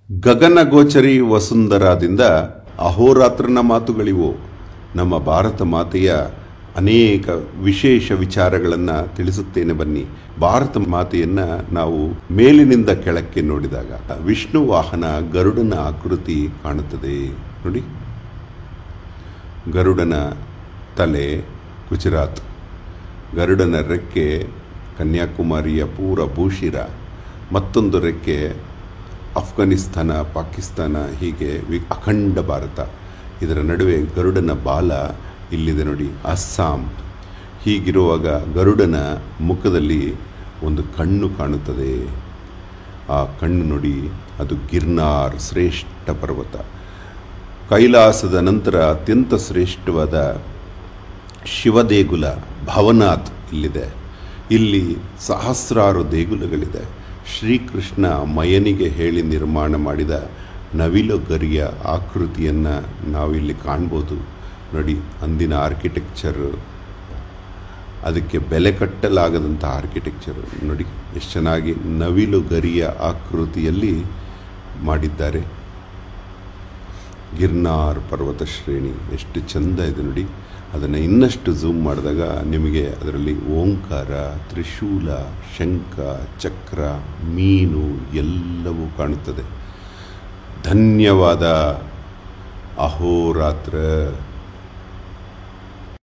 ಗಗನಗೋಚರಿ ವಸುಂಧರಾದಿಂದ ಅಹೋರಾತ್ರನ ಮಾತುಗಳಿವು ನಮ್ಮ ಭಾರತ ಮಾತೆಯ ಅನೇಕ ವಿಶೇಷ ವಿಚಾರಗಳನ್ನು ತಿಳಿಸುತ್ತೇನೆ ಬನ್ನಿ ಭಾರತ ಮಾತೆಯನ್ನ ನಾವು ಮೇಲಿನಿಂದ ಕೆಳಕ್ಕೆ ನೋಡಿದಾಗ ವಿಷ್ಣು ವಾಹನ ಗರುಡನ ಆಕೃತಿ ಕಾಣುತ್ತದೆ ನೋಡಿ ಗರುಡನ ತಲೆ ಗುಜರಾತ್ ಗರುಡನ ರೆಕ್ಕೆ ಕನ್ಯಾಕುಮಾರಿಯ ಪೂರ ಭೂಶಿರ ಮತ್ತೊಂದು ರೆಕ್ಕೆ ಅಫ್ಘಾನಿಸ್ತಾನ ಪಾಕಿಸ್ತಾನ ಹೀಗೆ ವಿ ಅಖಂಡ ಭಾರತ ಇದರ ನಡುವೆ ಗರುಡನ ಬಾಲ ಇಲ್ಲಿದೆ ನೋಡಿ ಅಸ್ಸಾಂ ಹೀಗಿರುವಾಗ ಗರುಡನ ಮುಖದಲ್ಲಿ ಒಂದು ಕಣ್ಣು ಕಾಣುತ್ತದೆ ಆ ಕಣ್ಣು ನೋಡಿ ಅದು ಗಿರ್ನಾರ್ ಶ್ರೇಷ್ಠ ಪರ್ವತ ಕೈಲಾಸದ ನಂತರ ಅತ್ಯಂತ ಶ್ರೇಷ್ಠವಾದ ಶಿವದೇಗುಲ ಭವನಾಥ್ ಇಲ್ಲಿದೆ ಇಲ್ಲಿ ಸಹಸ್ರಾರು ದೇಗುಲಗಳಿದೆ ಶ್ರೀಕೃಷ್ಣ ಮಯನಿಗೆ ಹೇಳಿ ನಿರ್ಮಾಣ ಮಾಡಿದ ನವಿಲುಗರಿಯ ಆಕೃತಿಯನ್ನು ನಾವಿಲ್ಲಿ ಕಾಣ್ಬೋದು ನೋಡಿ ಅಂದಿನ ಆರ್ಕಿಟೆಕ್ಚರ್ ಅದಕ್ಕೆ ಬೆಲೆ ಕಟ್ಟಲಾಗದಂಥ ಆರ್ಕಿಟೆಕ್ಚರ್ ನೋಡಿ ಎಷ್ಟು ಚೆನ್ನಾಗಿ ನವಿಲುಗರಿಯ ಆಕೃತಿಯಲ್ಲಿ ಮಾಡಿದ್ದಾರೆ ಗಿರ್ನಾರ್ ಪರ್ವತ ಶ್ರೇಣಿ ಎಷ್ಟು ಚೆಂದ ಇದೆ ನೋಡಿ ಅದನ್ನು ಇನ್ನಷ್ಟು ಝೂಮ್ ಮಾಡಿದಾಗ ನಿಮಗೆ ಅದರಲ್ಲಿ ಓಂಕಾರ ತ್ರಿಶೂಲ ಶಂಖ ಚಕ್ರ ಮೀನು ಎಲ್ಲವೂ ಕಾಣುತ್ತದೆ ಧನ್ಯವಾದ ಅಹೋರಾತ್ರ